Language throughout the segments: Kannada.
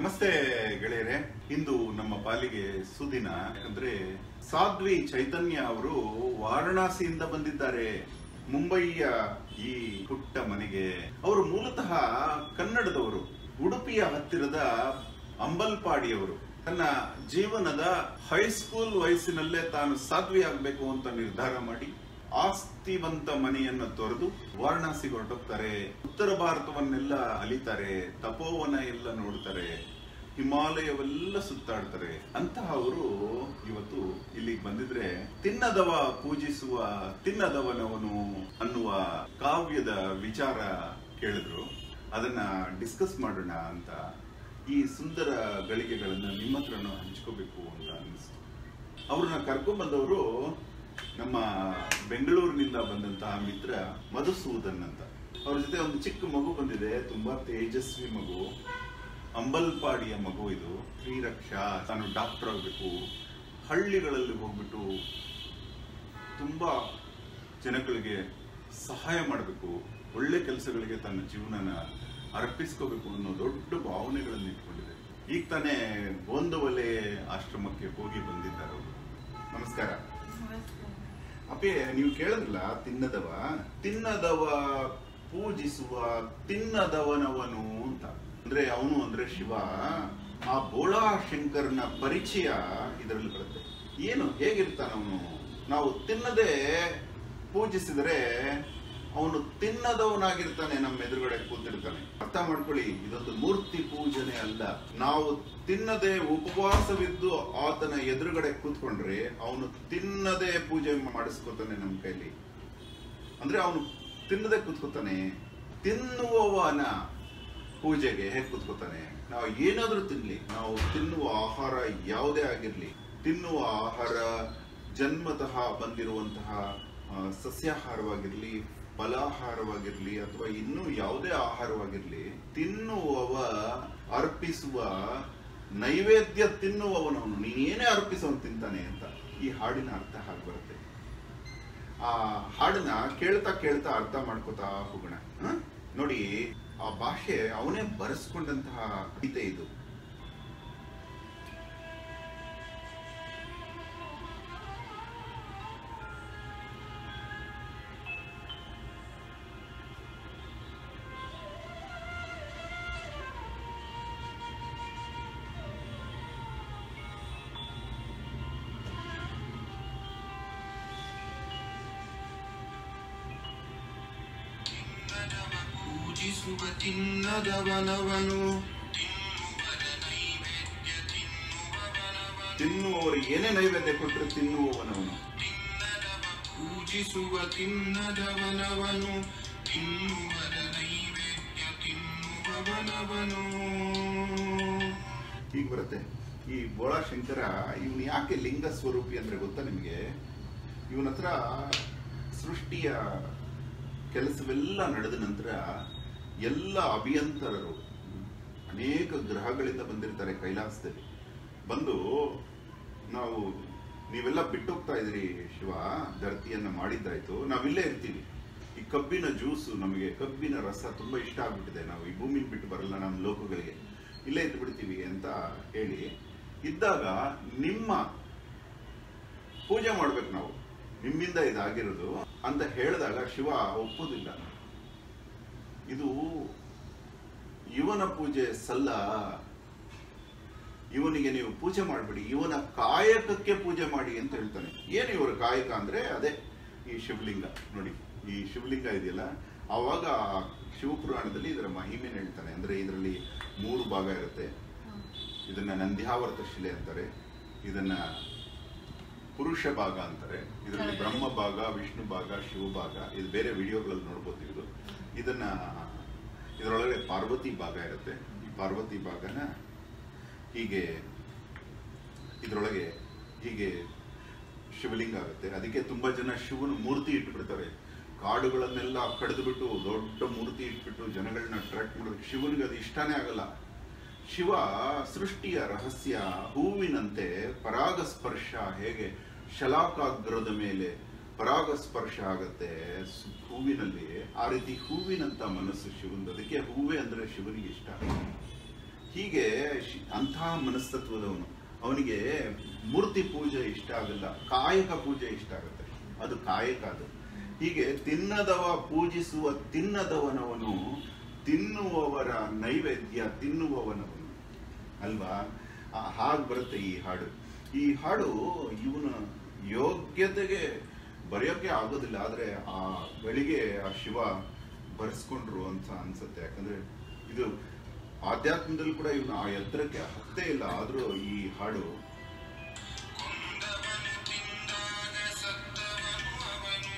ನಮಸ್ತೆ ಗೆಳೆಯರೆ ಇಂದು ನಮ್ಮ ಪಾಲಿಗೆ ಸುದಿನ ಯಾಕಂದ್ರೆ ಸಾಧ್ವಿ ಚೈತನ್ಯ ಅವರು ವಾರಣಾಸಿಯಿಂದ ಬಂದಿದ್ದಾರೆ ಮುಂಬಯಿಯ ಈ ಪುಟ್ಟ ಮನೆಗೆ ಅವರು ಮೂಲತಃ ಕನ್ನಡದವರು ಉಡುಪಿಯ ಹತ್ತಿರದ ಅಂಬಲ್ಪಾಡಿಯವರು ತನ್ನ ಜೀವನದ ಹೈಸ್ಕೂಲ್ ವಯಸ್ಸಿನಲ್ಲೇ ತಾನು ಸಾಧ್ವಿ ಆಗ್ಬೇಕು ಅಂತ ನಿರ್ಧಾರ ಮಾಡಿ ಆಸ್ತಿವಂತ ಮನೆಯನ್ನ ತೊರೆದು ವಾರಣಾಸಿಗೆ ಹೊರಟೋಗ್ತಾರೆ ಉತ್ತರ ಭಾರತವನ್ನೆಲ್ಲ ಅಲಿತಾರೆ ತಪೋವನ ಎಲ್ಲ ನೋಡ್ತಾರೆ ಹಿಮಾಲಯವೆಲ್ಲ ಸುತ್ತಾಡ್ತಾರೆ ಅಂತಹ ಅವರು ಇವತ್ತು ಇಲ್ಲಿಗೆ ಬಂದಿದ್ರೆ ತಿನ್ನದವ ಪೂಜಿಸುವ ತಿನ್ನದವನವನು ಅನ್ನುವ ಕಾವ್ಯದ ವಿಚಾರ ಕೇಳಿದ್ರು ಅದನ್ನ ಡಿಸ್ಕಸ್ ಮಾಡೋಣ ಅಂತ ಈ ಸುಂದರ ಗಳಿಗೆಗಳನ್ನ ನಿಮ್ಮ ಹತ್ರನೂ ಹಂಚ್ಕೋಬೇಕು ಅಂತ ಅನಿಸ್ತು ಅವ್ರನ್ನ ಕರ್ಕೊಂಡ್ ಬಂದವರು ನಮ್ಮ ಬೆಂಗಳೂರಿನಿಂದ ಬಂದಂತಹ ಮಿತ್ರ ಮಧುಸೂದನ್ ಅಂತ ಅವ್ರ ಜೊತೆ ಒಂದು ಚಿಕ್ಕ ಮಗು ಬಂದಿದೆ ತುಂಬಾ ತೇಜಸ್ವಿ ಮಗು ಅಂಬಲ್ಪಾಡಿಯ ಮಗು ಇದು ಶ್ರೀರಕ್ಷಾ ತಾನು ಡಾಕ್ಟರ್ ಆಗಬೇಕು ಹಳ್ಳಿಗಳಲ್ಲಿ ಹೋಗ್ಬಿಟ್ಟು ತುಂಬಾ ಜನಗಳಿಗೆ ಸಹಾಯ ಮಾಡಬೇಕು ಒಳ್ಳೆ ಕೆಲಸಗಳಿಗೆ ತನ್ನ ಜೀವನನ ಅರ್ಪಿಸ್ಕೋಬೇಕು ಅನ್ನೋ ದೊಡ್ಡ ಭಾವನೆಗಳನ್ನು ಇಟ್ಕೊಂಡಿದೆ ಈಗ ತಾನೇ ಗೋಂದವಲೆ ಆಶ್ರಮಕ್ಕೆ ಹೋಗಿ ಬಂದಿದ್ದಾರೆ ಅವರು ನಮಸ್ಕಾರ ಅಪ್ಪೆ ನೀವು ಕೇಳಿದ್ರಲ್ಲ ತಿನ್ನದವ ತಿನ್ನದವ ಪೂಜಿಸುವ ತಿನ್ನದವನವನು ಅಂತ ಅಂದ್ರೆ ಅವನು ಅಂದ್ರೆ ಶಿವ ಆ ಬೋಳಾ ಶಂಕರನ ಪರಿಚಯ ಇದರಲ್ಲಿ ಬರುತ್ತೆ ಏನು ಹೇಗಿರ್ತಾನ ಅವನು ನಾವು ತಿನ್ನದೆ ಪೂಜಿಸಿದರೆ ಅವನು ತಿನ್ನದವನಾಗಿರ್ತಾನೆ ನಮ್ಮ ಎದುರುಗಡೆ ಕೂತಿರ್ತಾನೆ ಅರ್ಥ ಮಾಡ್ಕೊಳ್ಳಿ ಇದೊಂದು ಮೂರ್ತಿ ಪೂಜನೆ ಅಲ್ಲ ನಾವು ತಿನ್ನದೆ ಉಪವಾಸವಿದ್ದು ಆತನ ಎದುರುಗಡೆ ಕೂತ್ಕೊಂಡ್ರೆ ಅವನು ತಿನ್ನದೆ ಪೂಜೆ ಮಾಡಿಸ್ಕೊತಾನೆ ನಮ್ಮ ಕೈಲಿ ಅಂದ್ರೆ ಅವನು ತಿನ್ನದೆ ಕೂತ್ಕೋತಾನೆ ತಿನ್ನುವವನ ಪೂಜೆಗೆ ಹೇಗೆ ಕೂತ್ಕೋತಾನೆ ನಾವು ಏನಾದ್ರೂ ತಿನ್ಲಿ ನಾವು ತಿನ್ನುವ ಆಹಾರ ಯಾವುದೇ ಆಗಿರ್ಲಿ ತಿನ್ನುವ ಆಹಾರ ಜನ್ಮತಃ ಬಂದಿರುವಂತಹ ಆ, ಸಸ್ಯಾಹಾರವಾಗಿರ್ಲಿ ಫಲಾಹಾರವಾಗಿರ್ಲಿ ಅಥವಾ ಇನ್ನೂ ಯಾವುದೇ ಆಹಾರವಾಗಿರ್ಲಿ ತಿನ್ನುವವ ಅರ್ಪಿಸುವ ನೈವೇದ್ಯ ತಿನ್ನುವವನವನು ನೀನೇನೇ ಅರ್ಪಿಸೋನು ತಿಂತಾನೆ ಅಂತ ಈ ಹಾಡಿನ ಅರ್ಥ ಹಾಗೆ ಬರುತ್ತೆ ಆ ಹಾಡನ್ನ ಕೇಳ್ತಾ ಕೇಳ್ತಾ ಅರ್ಥ ಮಾಡ್ಕೋತಾ ಹೋಗೋಣ ಹ? ನೋಡಿ ಆ ಭಾಷೆ ಅವನೇ ಬರೆಸ್ಕೊಂಡಂತಹ ಗೀತೆ ಇದು ಪೂಜಿಸುವ ತಿನ್ನದವನವನು ತಿನ್ನುವವರಿಗೆ ಏನೇ ನೈವೇದ್ಯ ಕೊಟ್ಟರೆ ತಿನ್ನುವವನವನು ಪೂಜಿಸುವ ತಿನ್ನದವನವನು ತಿನ್ನುವರ ನೈವೇದ್ಯ ತಿನ್ನುವವನವನು ಈಗ ಬರುತ್ತೆ ಈ ಬೋಳಾ ಶಂಕರ ಇವನು ಯಾಕೆ ಲಿಂಗ ಸ್ವರೂಪಿ ಅಂದ್ರೆ ಗೊತ್ತಾ ನಿಮಗೆ ಇವನ ಹತ್ರ ಸೃಷ್ಟಿಯ ಕೆಲಸವೆಲ್ಲ ನಡೆದ ನಂತರ ಎಲ್ಲ ಅಭಿಯಂತರರು ಅನೇಕ ಗ್ರಹಗಳಿಂದ ಬಂದಿರ್ತಾರೆ ಕೈಲಾಸದಲ್ಲಿ ಬಂದು ನಾವು ನೀವೆಲ್ಲ ಬಿಟ್ಟೋಗ್ತಾ ಇದ್ರಿ ಶಿವ ಧರತಿಯನ್ನ ಮಾಡಿದ್ದಾಯ್ತು ನಾವಿಲ್ಲೇ ಇರ್ತೀವಿ ಈ ಕಬ್ಬಿನ ಜ್ಯೂಸು ನಮಗೆ ಕಬ್ಬಿನ ರಸ ತುಂಬಾ ಇಷ್ಟ ಆಗ್ಬಿಟ್ಟಿದೆ ನಾವು ಈ ಭೂಮಿನ ಬಿಟ್ಟು ಬರಲ್ಲ ನಮ್ಮ ಲೋಕಗಳಿಗೆ ಇಲ್ಲೇ ಇದ್ದು ಬಿಡ್ತೀವಿ ಅಂತ ಹೇಳಿ ಇದ್ದಾಗ ನಿಮ್ಮ ಪೂಜೆ ಮಾಡ್ಬೇಕು ನಾವು ನಿಮ್ಮಿಂದ ಇದಾಗಿರೋದು ಅಂತ ಹೇಳಿದಾಗ ಶಿವ ಒಪ್ಪುದಿಲ್ಲ ಇದು ಇವನ ಪೂಜೆ ಸಲ್ಲ ಇವನಿಗೆ ನೀವು ಪೂಜೆ ಮಾಡಬೇಡಿ ಇವನ ಕಾಯಕಕ್ಕೆ ಪೂಜೆ ಮಾಡಿ ಅಂತ ಹೇಳ್ತಾನೆ ಏನು ಇವರ ಕಾಯಕ ಅಂದ್ರೆ ಅದೇ ಈ ಶಿವಲಿಂಗ ನೋಡಿ ಈ ಶಿವಲಿಂಗ ಇದೆಯಲ್ಲ ಆವಾಗ ಶಿವಪುರಾಣದಲ್ಲಿ ಇದರ ಮಹಿಮೆನ ಹೇಳ್ತಾನೆ ಅಂದ್ರೆ ಇದರಲ್ಲಿ ಮೂರು ಭಾಗ ಇರುತ್ತೆ ಇದನ್ನ ನಂದ್ಯಾವರ್ತ ಶಿಲೆ ಅಂತಾರೆ ಇದನ್ನ ಪುರುಷ ಭಾಗ ಅಂತಾರೆ ಇದರಲ್ಲಿ ಬ್ರಹ್ಮ ಭಾಗ ವಿಷ್ಣು ಭಾಗ ಶಿವ ಭಾಗ ಇದು ಬೇರೆ ವಿಡಿಯೋಗಳಲ್ಲಿ ನೋಡ್ಬೋದು ಇದು ಇದನ್ನ ಇದರೊಳಗಡೆ ಪಾರ್ವತಿ ಭಾಗ ಇರುತ್ತೆ ಈ ಪಾರ್ವತಿ ಭಾಗನ ಹೀಗೆ ಇದರೊಳಗೆ ಹೀಗೆ ಶಿವಲಿಂಗ ಆಗುತ್ತೆ ಅದಕ್ಕೆ ತುಂಬಾ ಜನ ಶಿವನ ಮೂರ್ತಿ ಇಟ್ಬಿಡ್ತಾರೆ ಕಾಡುಗಳನ್ನೆಲ್ಲ ಕಡಿದು ಬಿಟ್ಟು ದೊಡ್ಡ ಮೂರ್ತಿ ಇಟ್ಬಿಟ್ಟು ಜನಗಳನ್ನ ಅಟ್ರಾಕ್ಟ್ ಮಾಡೋದಕ್ಕೆ ಶಿವನಿಗೆ ಅದು ಇಷ್ಟನೇ ಆಗಲ್ಲ ಶಿವ ಸೃಷ್ಟಿಯ ರಹಸ್ಯ ಹೂವಿನಂತೆ ಪರಾಗಸ್ಪರ್ಶ ಹೇಗೆ ಶಲಾಕಾಗ್ರದ ಮೇಲೆ ಪರಾಗಸ್ಪರ್ಶ ಆಗತ್ತೆ ಸ್- ಹೂವಿನಲ್ಲಿ ಆ ರೀತಿ ಹೂವಿನಂತ ಮನಸ್ಸು ಶಿವಂದು ಅದಕ್ಕೆ ಹೂವೇ ಅಂದ್ರೆ ಶಿವನಿಗೆ ಇಷ್ಟ ಹೀಗೆ ಶಿ- ಅಂತಹ ಮನಸ್ತತ್ವದವನು ಅವನಿಗೆ ಮೂರ್ತಿ ಪೂಜೆ ಇಷ್ಟ ಆಗಲ್ಲ ಕಾಯಕ ಪೂಜೆ ಇಷ್ಟ ಆಗುತ್ತೆ ಅದು ಕಾಯಕ ಅದು ಹೀಗೆ ತಿನ್ನದವ ಪೂಜಿಸುವ ತಿನ್ನದವನವನು ತಿನ್ನುವವರ ನೈವೇದ್ಯ ತಿನ್ನುವವನವನು ಅಲ್ವಾ ಹಾಗೆ ಬರುತ್ತೆ ಈ ಹಾಡು ಈ ಹಾಡು ಇವನ ಯೋಗ್ಯತೆಗೆ ಬರೆಯೋಕೆ ಆಗೋದಿಲ್ಲ ಆದ್ರೆ ಆ ಬೆಳಿಗ್ಗೆ ಆ ಶಿವ ಬರೆಸ್ಕೊಂಡ್ರು ಅಂತ ಅನ್ಸುತ್ತೆ ಯಾಕಂದ್ರೆ ಇದು ಆಧ್ಯಾತ್ಮದಲ್ಲಿ ಕೂಡ ಇವನು ಆ ಎತ್ತರಕ್ಕೆ ಹತ್ತೇ ಇಲ್ಲ ಆದ್ರೂ ಈ ಹಾಡು ಕೊಂದವನು ತಿಂದಾಗ ಸತ್ತವನು ಅವನು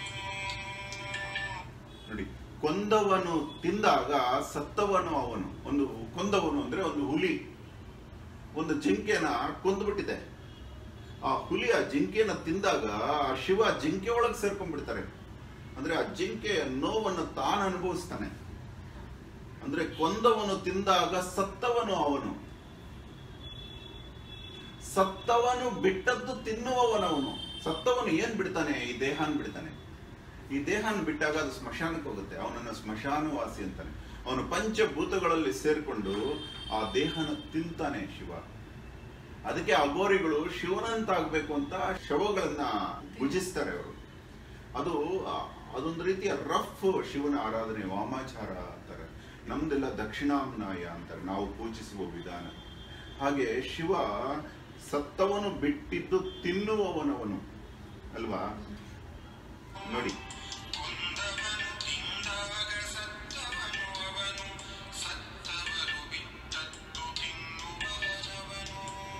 ನೋಡಿ ಕೊಂದವನು ತಿಂದಾಗ ಸತ್ತವನು ಅವನು ಒಂದು ಕೊಂದವನು ಅಂದ್ರೆ ಒಂದು ಹುಲಿ ಒಂದು ಜಿಂಕೆನ ಕೊಂದ್ಬಿಟ್ಟಿದೆ ಆ ಹುಲಿ ಆ ಜಿಂಕೆನ ತಿಂದಾಗ ಆ ಶಿವ ಜಿಂಕೆ ಒಳಗೆ ಸೇರ್ಕೊಂಡ್ಬಿಡ್ತಾರೆ ಅಂದ್ರೆ ಆ ಜಿಂಕೆ ನೋವನ್ನು ತಾನು ಅನುಭವಿಸ್ತಾನೆ ಅಂದ್ರೆ ಕೊಂದವನು ತಿಂದಾಗ ಸತ್ತವನು ಅವನು ಸತ್ತವನು ಬಿಟ್ಟದ್ದು ತಿನ್ನುವವನವನು ಸತ್ತವನು ಏನ್ ಬಿಡ್ತಾನೆ ಈ ದೇಹನ ಬಿಡ್ತಾನೆ ಈ ದೇಹನ ಬಿಟ್ಟಾಗ ಅದು ಸ್ಮಶಾನಕ್ಕೆ ಹೋಗುತ್ತೆ ಅವನನ್ನ ಸ್ಮಶಾನವಾಸಿ ಅಂತಾನೆ ಅವನು ಪಂಚಭೂತಗಳಲ್ಲಿ ಸೇರ್ಕೊಂಡು ಆ ದೇಹನ ತಿಂತಾನೆ ಶಿವ ಅದಕ್ಕೆ ಅಗೋರಿಗಳು ಶಿವನಂತಾಗ್ಬೇಕು ಅಂತ ಶವಗಳನ್ನ ಭುಜಿಸ್ತಾರೆ ಅವರು ಅದು ಆ- ಅದೊಂದು ರೀತಿಯ ರಫ್ ಶಿವನ ಆರಾಧನೆ ವಾಮಾಚಾರ ಅಂತಾರೆ ನಮ್ದೆಲ್ಲ ದಕ್ಷಿಣಾಮ್ನಾಯ ಅಂತಾರೆ ನಾವು ಪೂಜಿಸುವ ವಿಧಾನ ಹಾಗೆ ಶಿವ ಸತ್ತವನು ಬಿಟ್ಟಿದ್ದು ತಿನ್ನುವವನವನು ಅಲ್ವಾ ನೋಡಿ ಕೊಂದವನು ತಿಂದಾಗ ಸತ್ತವನು ಅವನು ಸತ್ತವರು ಬಿಟ್ಟದ್ದು ತಿನ್ನುವವನವನು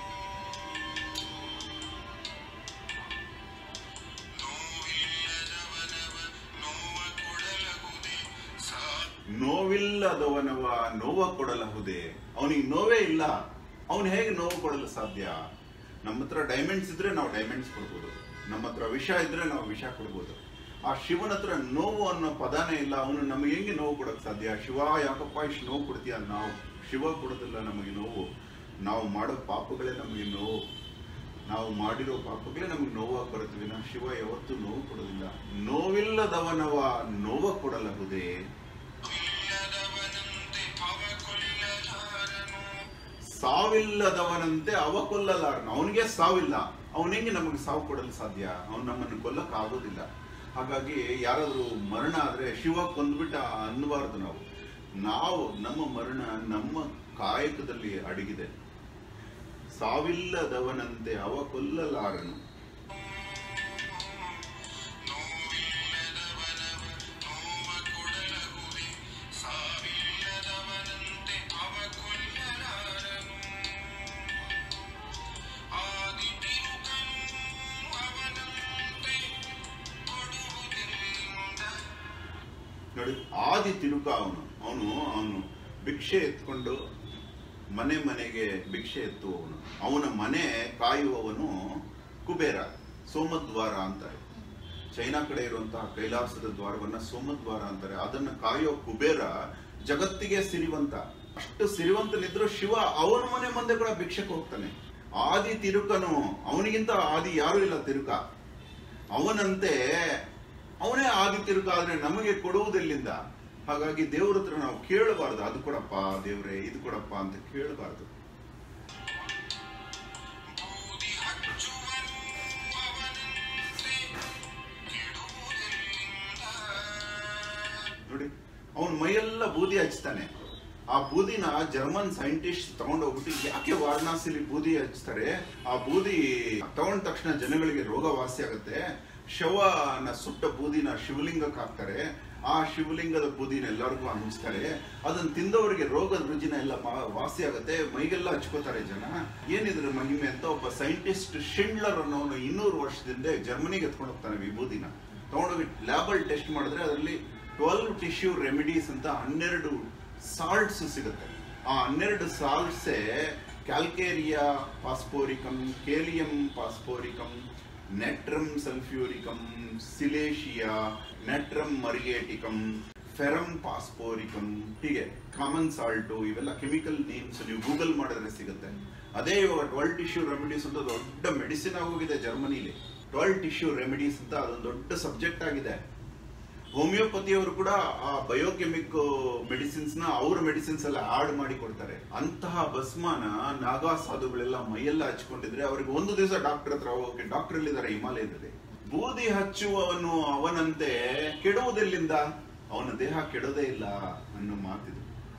ನೋವಿಲ್ಲದವನವ ನೋವ ಕೊಡಲಗುದೆ ಸಾ ನೋವಿಲ್ಲದವನವ ನೋವ ಕೊಡಲಹುದೇ ಅವನಿಗೆ ನೋವೇ ಇಲ್ಲ ಅವನು ಹೇಗೆ ನೋವು ಕೊಡಲು ಸಾಧ್ಯ ನಮ್ಮ ಹತ್ರ ಡೈಮಂಡ್ಸ್ ಇದ್ರೆ ನಾವು ಡೈಮಂಡ್ಸ್ ಕೊಡ್ಬೋದು ನಮ್ಮ ಹತ್ರ ವಿಷ ಇದ್ರೆ ನಾವು ವಿಷ ಕೊಡ್ಬೋದು ಆ ಶಿವನ ಹತ್ರ ನೋವು ಅನ್ನೋ ಪದಾನೇ ಇಲ್ಲ ಅವನು ನಮಗೆ ಹೆಂಗೆ ನೋವು ಕೊಡಕ್ ಸಾಧ್ಯ ಶಿವ ಯಾಕಪ್ಪ ಇಷ್ಟು ನೋವು ಕೊಡ್ತೀಯ ನಾವು ಶಿವ ಕೊಡೋದಿಲ್ಲ ನಮಗೆ ನೋವು ನಾವು ಮಾಡೋ ಪಾಪಗಳೇ ನಮಗೆ ನೋವು ನಾವು ಮಾಡಿರೋ ಪಾಪಗಳೇ ನಮಗೆ ನೋವಾಗಿ ಬರುತ್ತೆ ವಿನ ಶಿವ ಯಾವತ್ತೂ ನೋವು ಕೊಡೋದಿಲ್ಲ ನೋವಿಲ್ಲದವನವ ನೋವ ಕೊಡಲಹುದೇ ಇಲ್ಲದವನಂತೆ ಅವ ಕೊಲ್ಲಲಾರನು ಸಾವಿಲ್ಲದವನಂತೆ ಅವ ಕೊಲ್ಲಲಾರನು ಅವನಿಗೆ ಸಾವಿಲ್ಲ ಅವನ ಹೆಂಗೆ ನಮಗೆ ಸಾವು ಕೊಡಲು ಸಾಧ್ಯ ಅವನು ನಮ್ಮನ್ನು ಕೊಲ್ಲಕ್ ಆಗೋದಿಲ್ಲ ಹಾಗಾಗಿ ಯಾರಾದ್ರೂ ಮರಣ ಆದ್ರೆ ಶಿವ ಕೊಂದ್ಬಿಟ್ಟ ಅನ್ನಬಾರ್ದು ನಾವು ನಾವು ನಮ್ಮ ಮರಣ ನಮ್ಮ ಕಾಯಕದಲ್ಲಿ ಅಡಗಿದೆ ಸಾವಿಲ್ಲದವನಂತೆ ಅವ ಕೊಲ್ಲಲಾರನು ನೋವಿಲ್ಲದವನವ ನೋವ ಕೊಡಲಗುದೆ ಸಾವಿಲ್ಲದವನಂತೆ ಅವ ಕೊಲ್ಲಲಾರನು ಆದಿ ತಿರುಕನು ಅವನಂತೆ ಕೊಡುವುದರಿಂದ ನೋಡಿ ಆದಿ ತಿರುಕ ಅವನು ಅವನು ಅವನು ಭಿಕ್ಷೆ ಎತ್ಕೊಂಡು ಮನೆ ಮನೆಗೆ ಭಿಕ್ಷೆ ಎತ್ತುವವನು ಅವನ ಮನೆ ಕಾಯುವವನು ಕುಬೇರ ಸೋಮದ್ವಾರ ಅಂತಾರೆ ಚೈನಾ ಕಡೆ ಇರುವಂತಹ ಕೈಲಾಸದ ದ್ವಾರವನ್ನ ಸೋಮದ್ವಾರ ಅಂತಾರೆ ಅದನ್ನ ಕಾಯೋ ಕುಬೇರ ಜಗತ್ತಿಗೆ ಸಿರಿವಂತ ಅಷ್ಟು ಸಿರಿವಂತನಿದ್ರು ಶಿವ ಅವನ ಮನೆ ಮುಂದೆ ಕೂಡ ಭಿಕ್ಷಕ್ಕೆ ಹೋಗ್ತಾನೆ ಆದಿ ತಿರುಕನು ಅವನಿಗಿಂತ ಆದಿ ಯಾರು ಇಲ್ಲ ತಿರುಕ ಅವನಂತೆ ಅವನೇ ಆದಿ ತಿರುಕ ಆದ್ರೆ ನಮಗೆ ಕೊಡುವುದೆಲ್ಲಿಂದ ಹಾಗಾಗಿ ದೇವ್ರ ಹತ್ರ ನಾವು ಕೇಳಬಾರ್ದು ಅದು ಕೊಡಪ್ಪ ದೇವ್ರೆ ಇದು ಕೊಡಪ್ಪ ಅಂತ ಕೇಳಬಾರ್ದು ಬೂದಿ ಹಚ್ಚುವನು ಅವನಂತೆ ಕೆಡುವುದರಿಂದ ನೋಡಿ ಅವನ ಮೈಯೆಲ್ಲ ಬೂದಿ ಹಚ್ತಾನೆ ಆ ಬೂದಿನ ಜರ್ಮನ್ ಸೈಂಟಿಸ್ಟ್ ತಗೊಂಡೋಗ್ಬಿಟ್ಟು ಯಾಕೆ ವಾರಣಾಸಿಲಿ ಬೂದಿ ಹಚ್ತಾರೆ ಆ ಬೂದಿ ತಗೊಂಡ ತಕ್ಷಣ ಜನಗಳಿಗೆ ರೋಗ ವಾಸಿ ಆಗುತ್ತೆ ಶವನ ಸುಟ್ಟ ಬೂದಿನ ಶಿವಲಿಂಗಕ್ಕೆ ಹಾಕ್ತಾರೆ ಆ ಶಿವಲಿಂಗದ ಬೂದಿನ ಎಲ್ಲರಿಗೂ ಹಂಚ್ತಾರೆ ಅದನ್ನ ತಿಂದವರಿಗೆ ರೋಗದ ರುಜಿನ ಎಲ್ಲ ಮಾ- ವಾಸಿ ಆಗುತ್ತೆ ಮೈಗೆಲ್ಲ ಹಚ್ಕೋತಾರೆ ಜನ ಏನಿದ್ರ ಮಹಿಮೆ ಅಂತ ಒಬ್ಬ ಸೈಂಟಿಸ್ಟ್ ಶಿಂಡ್ಲರ್ ಅನ್ನೋನು ಇನ್ನೂರು ವರ್ಷದಿಂದ ಜರ್ಮನಿಗೆ ಎತ್ಕೊಂಡು ಹೋಗ್ತಾನೆ ವಿಭೂದಿನ ತಗೊಂಡೋಗಿ ಲ್ಯಾಬಲ್ ಟೆಸ್ಟ್ ಮಾಡಿದ್ರೆ ಅದರಲ್ಲಿ ಟ್ವೆಲ್ವ್ ಟಿಶ್ಯೂ ರೆಮಿಡೀಸ್ ಅಂತ ಹನ್ನೆರಡು ಸಾಲ್ಟ್ಸ್ ಸಿಗುತ್ತೆ ಆ ಹನ್ನೆರಡು ಸಾಲ್ಟ್ಸೇ ಕ್ಯಾಲ್ಕೇರಿಯಾ ಪಾಸ್ಪೋರಿಕಮ್ ಕೇಲಿಯಂ ಪಾಸ್ಪೋರಿಕಮ್ ನೆಟ್ರಮ್ ಸಲ್ಫ್ಯೂರಿಕಮ್ ಸಿಲೇಶಿಯಾ ನೆಟ್ರಮ್ ಮರಿಯೇಟಿಕಮ್ ಫೆರಮ್ ಪಾಸ್ಪೋರಿಕಮ್ ಹೀಗೆ ಕಾಮನ್ ಸಾಲ್ಟು ಇವೆಲ್ಲ ಕೆಮಿಕಲ್ ನೇಮ್ಸ್ ನೀವು ಗೂಗಲ್ ಮಾಡಿದ್ರೆ ಸಿಗುತ್ತೆ ಅದೇ ಇವಾಗ ಟ್ವೆಲ್ ಟಿಶ್ಯೂ ರೆಮಿಡೀಸ್ ಅಂತ ದೊಡ್ಡ ಮೆಡಿಸಿನ್ ಆಗೋಗಿದೆ ಜರ್ಮನಿಲಿ ಟ್ವೆಲ್ ಟಿಶ್ಯೂ ರೆಮಿಡೀಸ್ ಅಂತ ಅದೊಂದು ದೊಡ್ಡ ಸಬ್ಜೆಕ್ಟ್ ಆಗಿದೆ ಹೋಮಿಯೋಪತಿಯವರು ಕೂಡ ಆ ಬಯೋಕೆಮಿಕ್ ಮೆಡಿಸಿನ್ಸ್ ನ ಅವ್ರ ಮೆಡಿಸಿನ್ಸ್ ಎಲ್ಲ ಆಡ್ ಮಾಡಿ ಕೊಡ್ತಾರೆ ಅಂತಹ ಭಸ್ಮನ ನಾಗಾ ಸಾಧುಗಳೆಲ್ಲ ಮೈಯೆಲ್ಲ ಹಚ್ಕೊಂಡಿದ್ರೆ ಅವ್ರಿಗೆ ಒಂದು ದಿವಸ ಡಾಕ್ಟರ್ ಹತ್ರ ಹೋಗಕ್ಕೆ ಡಾಕ್ಟರ್ ಎಲ್ಲಿದ್ದಾರೆ ಹಿಮಾಲಯದಲ್ಲಿ ಬೂದಿ ಹಚ್ಚುವವನು ಅವನಂತೆ ಕೆಡುವುದೆಲ್ಲಿಂದ ಅವನ ದೇಹ ಕೆಡೋದೇ ಇಲ್ಲ ಅನ್ನೋ ಮಾತಿದು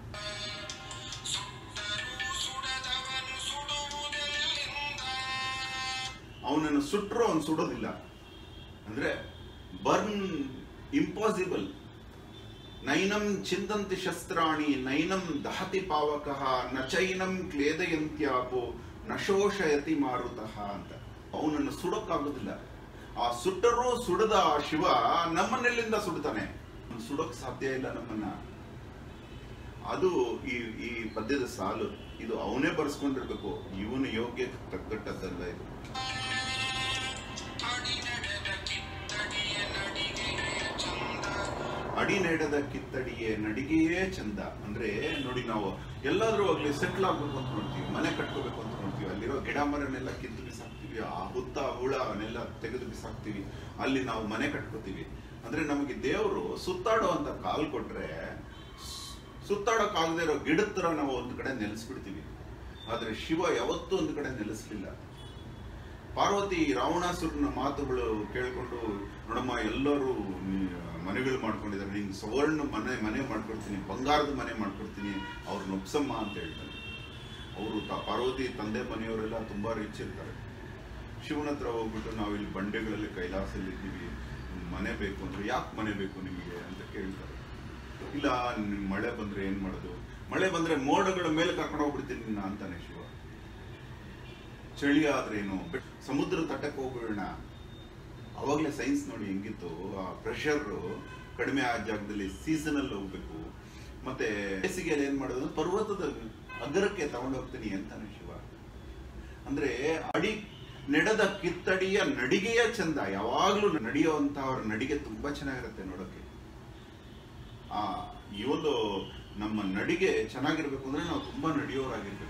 ಸುಟ್ಟರೂ ಸುಡದವನು ಸುಡುವುದೆಲ್ಲಿಂದ ಅವನನ್ನು ಸುಟ್ಟರು ಅವನು ಸುಡೋದಿಲ್ಲ ಅಂದ್ರೆ ಬರ್ನ್ ಇಂಪಾಸಿಬಲ್ ನೈನಂ ಚಿಂದಂತಿ ಶಸ್ತ್ರಾಣಿ ನೈನಂ ದಹತಿ ಪಾವಕಃ ನ ಚೈನಂ ಕ್ಲೇದಯಂತ್ಯಾಪೋ ನ ಶೋಷಯತಿ ಮಾರುತಃ ಅಂತ ಅವನನ್ನು ಸುಡೋಕ್ಕಾಗೋದಿಲ್ಲ ಆ ಸುಟ್ಟರೂ ಸುಡದ ಆ ಶಿವ ನಮ್ಮನ್ನೆಲ್ಲಿಂದ ಸುಡ್ತಾನೆ ಅವ್ನು ಸುಡೋಕ್ ಸಾಧ್ಯ ಇಲ್ಲ ನಮ್ಮನ್ನ ಅದು ಈ ಈ ಪದ್ಯದ ಸಾಲು ಇದು ಅವನೇ ಬರ್ಸ್ಕೊಂಡಿರ್ಬೇಕು ಇವನು ಯೋಗ್ಯ ತಕ್ಕಟ್ಟದ್ದಲ್ಲ ಇದು ಅಡಿ ನಡೆದ ಕಿತ್ತಡಿಯ ನಡಿಗೆಯ ಚಂದ ಅಡಿ ನೆಡದ ಕಿತ್ತಡಿಯೇ ನಡಿಗೆಯೇ ಚಂದ ಅಂದ್ರೆ ನೋಡಿ ನಾವು ಎಲ್ಲಾದ್ರೂ ಆಗ್ಲಿ ಸೆಟ್ಲ್ ಆಗ್ಬೇಕು ಅಂತ ನೋಡ್ತೀವಿ ಮನೆ ಕಟ್ಕೋಬೇಕು ಅಂತ ನೋಡ್ತೀವಿ ಅಲ್ಲಿರೋ ಗಿಡ ಮರನೆಲ್ಲ ಕಿತ್ತು ಬಿಸಾಕ್ತಿವಿ ಆ ಹುತ್ತ ಹುಳ ಅವನ್ನೆಲ್ಲ ತೆಗೆದು ಬಿಸಾಕ್ತಿವಿ ಅಲ್ಲಿ ನಾವು ಮನೆ ಕಟ್ಕೋತೀವಿ ಅಂದ್ರೆ ನಮಗೆ ದೇವರು ಸುತ್ತಾಡೋ ಅಂತ ಕಾಲ್ ಕೊಟ್ರೆ ಸುತ್ತಾಡೋಕ್ ಆಗದೆ ಇರೋ ಗಿಡದ ತರ ನಾವು ಒಂದು ಕಡೆ ನೆಲೆಸ್ಬಿಡ್ತೀವಿ ಆದ್ರೆ ಶಿವ ಯಾವತ್ತೂ ಒಂದು ಕಡೆ ನೆಲೆಸ್ಲಿಲ್ಲ ಪಾರ್ವತಿ ರಾವಣಾಸುರನ ಮಾತುಗಳು ಕೇಳ್ಕೊಂಡು ನೋಡಮ್ಮ ಎಲ್ಲರೂ ನೀ- ಮನೆಗಳು ಮಾಡ್ಕೊಂಡಿದ್ದಾರೆ ನಿಂಗೆ ಸುವರ್ಣ ಮನೆ ಮನೆ ಮಾಡ್ಕೊಡ್ತೀನಿ ಬಂಗಾರದ ಮನೆ ಮಾಡ್ಕೊಡ್ತೀನಿ ಅವ್ರನ್ನ ಒಪ್ಸಮ್ಮ ಅಂತ ಹೇಳ್ತಾರೆ ಅವರು ಪಾರ್ವತಿ ತಂದೆ ಮನೆಯವರೆಲ್ಲ ತುಂಬಾ ರಿಚ್ ಇರ್ತಾರೆ ಶಿವನ ಹತ್ರ ಹೋಗ್ಬಿಟ್ಟು ನಾವು ಇಲ್ಲಿ ಬಂಡೆಗಳಲ್ಲಿ ಕೈಲಾಸಲ್ಲಿ ಇದ್ದೀವಿ ಮನೆ ಬೇಕು ಅಂದ್ರೆ ಯಾಕೆ ಮನೆ ಬೇಕು ನಿಮಗೆ ಅಂತ ಕೇಳ್ತಾರೆ ಇಲ್ಲ ನಿಮ್ ಮಳೆ ಬಂದ್ರೆ ಏನ್ ಮಾಡೋದು ಮಳೆ ಬಂದ್ರೆ ಮೋಡಗಳ ಮೇಲೆ ಕರ್ಕೊಂಡು ಹೋಗ್ಬಿಡ್ತೀನಿ ನಿನ್ನ ಅಂತಾನೆ ಶಿವ ಚಳಿ ಆದ್ರೇನು ಬೆಟ್- ಸಮುದ್ರ ತಟ್ಟಕ್ಕೆ ಹೋಗ್ಬಿಡೋಣ ಅವಾಗಲೇ ಸೈನ್ಸ್ ನೋಡಿ ಹೆಂಗಿತ್ತು ಆ ಪ್ರೆಷರ್ ಕಡಿಮೆ ಆದ ಜಾಗದಲ್ಲಿ ಸೀಸನಲ್ ಹೋಗ್ಬೇಕು ಮತ್ತೆ ಬೇಸಿಗೆಯಲ್ಲಿ ಏನ್ ಮಾಡೋದು ಪರ್ವತದ ಅಗರಕ್ಕೆ ತಗೊಂಡೋಗ್ತೀನಿ ಅಂತಾನೆ ಶಿವ ಅಂದ್ರೆ ಅಡಿ ನೆಡದ ಕಿತ್ತಡಿಯ ನಡಿಗೆಯ ಚಂದ ಯಾವಾಗ್ಲೂ ನಡೆಯುವಂತಹವ್ರ ನಡಿಗೆ ತುಂಬಾ ಚೆನ್ನಾಗಿರುತ್ತೆ ನೋಡೋಕೆ ಆ ಈ ಒಂದು ನಮ್ಮ ನಡಿಗೆ ಚೆನ್ನಾಗಿರ್ಬೇಕು ಅಂದ್ರೆ ನಾವು ತುಂಬಾ ನಡೆಯೋರಾಗಿರ್ಬೇಕು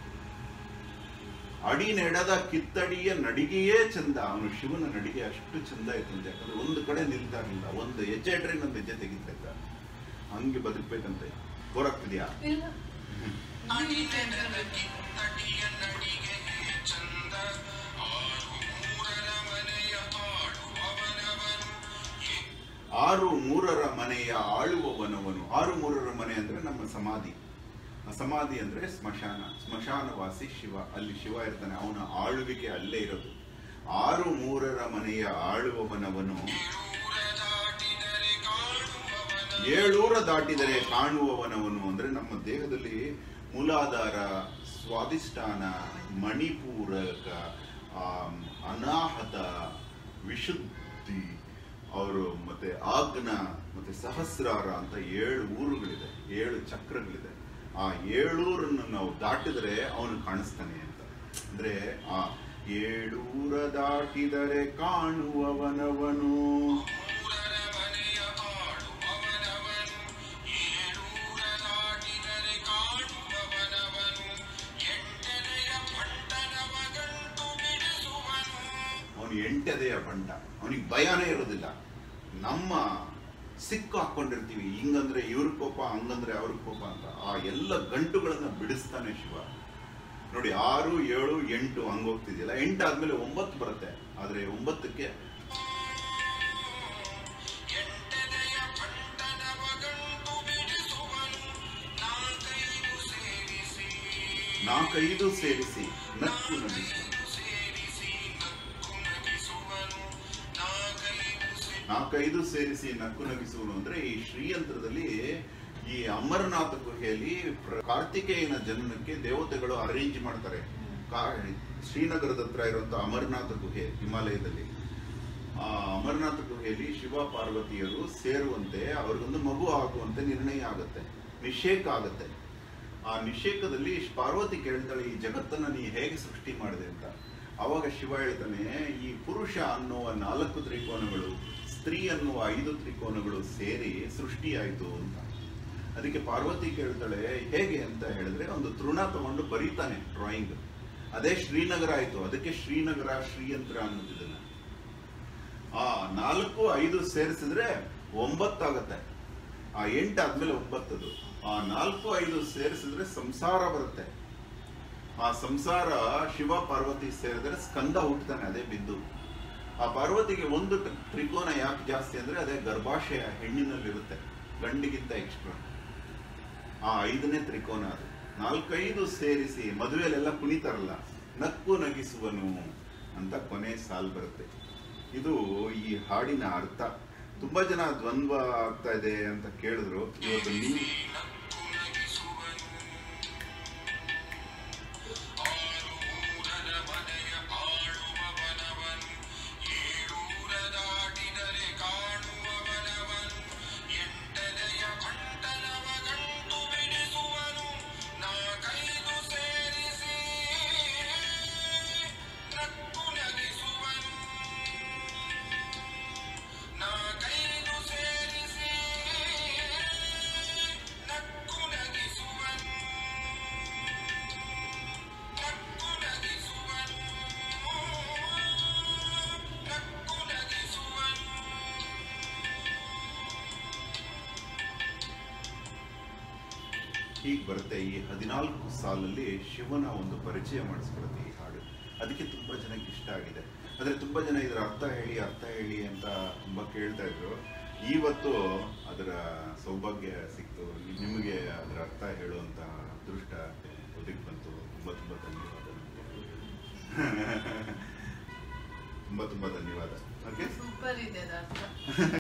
ಅಡಿ ನೆಡದ ಕಿತ್ತಡಿಯ ನಡಿಗೆಯೇ ಚಂದ ಅವನು ಶಿವನ ನಡಿಗೆ ಅಷ್ಟು ಚಂದ ಇತ್ತಂತೆ ಯಾಕಂದ್ರೆ ಒಂದು ಕಡೆ ನಿಲ್ತಾರಿಲ್ಲ ಒಂದು ಹೆಜ್ಜೆ ಇಟ್ರೆ ಇನ್ನೊಂದು ಹೆಜ್ಜೆ ತೆಗಿತಾ ಇದ್ದ ಹಂಗೆ ಬದುಕ್ಬೇಕಂತೆ ಬೋರಾಗ್ತಿದ್ಯಾ ಇಲ್ಲ ಅಡಿ ನಡೆದ ಕಿತ್ತಡಿಯ ನಡಿಗೆಯ ಚಂದ ಆರು ಮೂರರ ಮನೆಯ ಆಳುವವನವನು ಎ- ಆರು ಮೂರರ ಮನೆಯ ಆಳುವವನವನು ಆರು ಮೂರರ ಮನೆ ಅಂದ್ರೆ ನಮ್ಮ ಸಮಾಧಿ ಆ ಸಮಾಧಿ ಅಂದ್ರೆ ಸ್ಮಶಾನ ಸ್ಮಶಾನವಾಸಿ ಶಿವ ಅಲ್ಲಿ ಶಿವ ಇರ್ತಾನೆ ಅವನ ಆಳುವಿಕೆ ಅಲ್ಲೇ ಇರೋದು ಆರು ಮೂರರ ಮನೆಯ ಆಳುವವನವನು ಏಳೂರ ದಾಟಿದರೆ ಕಾಣುವವನ ಏಳೂರ ದಾಟಿದರೆ ಕಾಣುವವನವನು ಅಂದ್ರೆ ನಮ್ಮ ದೇಹದಲ್ಲಿ ಮೂಲಾಧಾರ ಸ್ವಾದಿಷ್ಠಾನ ಮಣಿಪೂರಕ ಆಮ್, ಅನಾಹತ ವಿಶುದ್ಧಿ ಅವರು ಮತ್ತೆ ಆಗ್ನ ಮತ್ತೆ ಸಹಸ್ರಾರ ಅಂತ ಏಳು ಊರುಗಳಿದೆ ಏಳು ಚಕ್ರಗಳಿದೆ ಆ ಏಳೂರನ್ನು ನಾವು ದಾಟಿದರೆ ಅವನು ಕಾಣಿಸ್ತಾನೆ ಅಂತ ಅಂದ್ರೆ ಆ ಏಳೂರ ದಾಟಿದರೆ ಕಾಣುವವನವನು ಮೂರರ ಮನೆಯ ಆಳುವವನವನು ಏಳೂರ ದಾಟಿದರೆ ಕಾಣುವವನವನು ಎಂಟನೆಯ ಪಟ್ಟಣವ ಗಂಟು ಬಿಡಿಸುವನು ಅವನು ಎಂಟದೆಯ ಬಂಟ ಅವನಿಗೆ ಭಯನೇ ಇರೋದಿಲ್ಲ ನಮ್ಮ ಸಿಕ್ಕು ಹಾಕೊಂಡಿರ್ತೀವಿ ಹಿಂಗಂದ್ರೆ ಇವ್ರ ಕೋಪ ಹಂಗಂದ್ರೆ ಅವ್ರ ಕೋಪ ಅಂತ ಆ ಎಲ್ಲ ಗಂಟುಗಳನ್ನ ಬಿಡಿಸ್ತಾನೆ ಶಿವ ನೋಡಿ ಆರು ಏಳು ಎಂಟು ಹಂಗ ಹೋಗ್ತಿದೆಯಲ್ಲ ಎಂಟಾದ್ಮೇಲೆ ಒಂಬತ್ತು ಬರುತ್ತೆ ಆದ್ರೆ ಒಂಬತ್ತಕ್ಕೆ ಎಂಟನೆಯ ಪಟ್ಟಣವ ಗಂಟು ಬಿಡಿಸುವನು ನಾಲ್ಕೈದು ಸೇರಿಸಿ ನಾಲ್ಕೈದು ಸೇರಿಸಿ ನಕ್ಕು ನಗಿಸು ನಾಲ್ಕೈದು ಸೇರಿಸಿ ನಕ್ಕು ನಗಿಸುವನು ನಾಲ್ಕೈದು ಸೇ ನಾಲ್ಕೈದು ಸೇರಿಸಿ ನಕ್ಕು ನಗಿಸುವನು ಅಂದ್ರೆ ಈ ಶ್ರೀಯಂತ್ರದಲ್ಲಿ ಈ ಅಮರನಾಥ ಗುಹೆಯಲ್ಲಿ ಪ್ರ- ಕಾರ್ತಿಕೇಯನ ಜನನಕ್ಕೆ ದೇವತೆಗಳು ಅರೇಂಜ್ ಮಾಡ್ತಾರೆ ಕಾ- ಶ್ರೀನಗರದ ಹತ್ರ ಇರುವಂತ ಅಮರನಾಥ ಗುಹೆ ಹಿಮಾಲಯದಲ್ಲಿ ಆ ಅಮರನಾಥ ಗುಹೆಯಲ್ಲಿ ಶಿವ ಪಾರ್ವತಿಯರು ಸೇರುವಂತೆ ಅವ್ರಿಗೊಂದು ಮಗು ಆಗುವಂತೆ ನಿರ್ಣಯ ಆಗುತ್ತೆ ನಿಷೇಕ ಆಗುತ್ತೆ ಆ ನಿಷೇಕದಲ್ಲಿ ಪಾರ್ವತಿ ಕೇಳ್ತಾಳೆ ಈ ಜಗತ್ತನ್ನ ನೀ ಹೇಗೆ ಸೃಷ್ಟಿ ಮಾಡಿದೆ ಅಂತ ಅವಾಗ ಶಿವ ಹೇಳ್ತಾನೆ ಈ ಪುರುಷ ಅನ್ನುವ ನಾಲ್ಕು ತ್ರಿಕೋನಗಳು ಸ್ತ್ರೀ ಅನ್ನುವ ಐದು ತ್ರಿಕೋನಗಳು ಸೇರಿ ಸೃಷ್ಟಿಯಾಯಿತು ಅಂತ ಅದಕ್ಕೆ ಪಾರ್ವತಿ ಕೇಳ್ತಾಳೆ ಹೇಗೆ ಅಂತ ಹೇಳಿದ್ರೆ ಒಂದು ತೃಣ ತಗೊಂಡು ಬರೀತಾನೆ ಡ್ರಾಯಿಂಗ್ ಅದೇ ಶ್ರೀನಗರ ಆಯ್ತು ಅದಕ್ಕೆ ಶ್ರೀನಗರ ಶ್ರೀಯಂತ್ರ ಅನ್ನೋದಿದನ್ನ ಆ ನಾಲ್ಕು ಐದು ಸೇರಿಸಿದ್ರೆ ಒಂಬತ್ತಾಗತ್ತೆ ಆ ಎಂಟು ಆದ್ಮೇಲೆ ಒಂಬತ್ತದು ಆ ನಾಲ್ಕು ಐದು ಸೇರಿಸಿದ್ರೆ ಸಂಸಾರ ಬರುತ್ತೆ ಆ ಸಂಸಾರ ಶಿವ ಪಾರ್ವತಿ ಸೇರಿದ್ರೆ ಸ್ಕಂದ ಹುಟ್ಟತಾನೆ ಅದೇ ಬಿದ್ದು ಆ ಪಾರ್ವತಿಗೆ ಒಂದು ಟ- ತ್ರಿಕೋನ ಯಾಕೆ ಜಾಸ್ತಿ ಅಂದ್ರೆ ಅದೇ ಗರ್ಭಾಶಯ ಹೆಣ್ಣಿನಲ್ಲಿರುತ್ತೆ ಗಂಡಿಗಿಂತ ಎಕ್ಸ್ಟ್ರಾ ಆ ಐದನೇ ತ್ರಿಕೋನ ಅದು ನಾಲ್ಕೈದು ಸೇರಿಸಿ ಮದುವೆಲೆಲ್ಲ ಕುಣಿತಾರಲ್ಲ ನಕ್ಕು ನಗಿಸುವನು ಅಂತ ಕೊನೆ ಸಾಲ್ ಬರುತ್ತೆ ಇದು ಈ ಹಾಡಿನ ಅರ್ಥ ತುಂಬಾ ಜನ ದ್ವಂದ್ವ ಆಗ್ತಾ ಇದೆ ಅಂತ ಕೇಳಿದ್ರು ಇವತ್ತು ನೀವು ನಕ್ಕು ನಗಿಸುವನು ಆರು ಊರನ ಮನೆಯ ಆಳುವವನವನು ಏಳೂರ ದಾಟಿದರೆ ಕಾಣುವವನವನು ಎಂಟನೆಯ ಬಂಟನವ ಗಂಟು ಬಿಡಿಸುವನು ನಾಲ್ಕೈದು ಸೇರಿಸಿ ನಕ್ಕು ನಗಿಸುವನು ನಾಲ್ಕೈದು ಸೇರಿಸಿ ನಕ್ಕು ನಗಿಸುವನು ನಕ್ಕು ನಗಿಸುವನು ನಕ್ಕು ನಗಿಸುವನು ಹೀಗೆ ಬರುತ್ತೆ ಈ ಹದಿನಾಲ್ಕು ಸಾಲಲ್ಲಿ ಶಿವನ ಒಂದು ಪರಿಚಯ ಮಾಡಿಸ್ಕೊಡುತ್ತೆ ಈ ಹಾಡು ಅದಕ್ಕೆ ತುಂಬಾ ಜನಕ್ಕೆ ಇಷ್ಟ ಆಗಿದೆ ಆದ್ರೆ ತುಂಬಾ ಜನ ಇದರ ಅರ್ಥ ಹೇಳಿ ಅರ್ಥ ಹೇಳಿ ಅಂತ ತುಂಬಾ ಕೇಳ್ತಾ ಇದ್ರು ಇವತ್ತು ಅದರ ಸೌಭಾಗ್ಯ ಸಿಕ್ತು ನಿಮಗೆ ಅದರ ಅರ್ಥ ಹೇಳುವಂತ ಅದೃಷ್ಟ ಒದಗಿ ಬಂತು ತುಂಬಾ ತುಂಬಾ ಧನ್ಯವಾದ ತುಂಬಾ ತುಂಬಾ ಧನ್ಯವಾದ ಓಕೆ ಸೂಪರ್ ಇದೆ ಅದು ಅರ್ಥ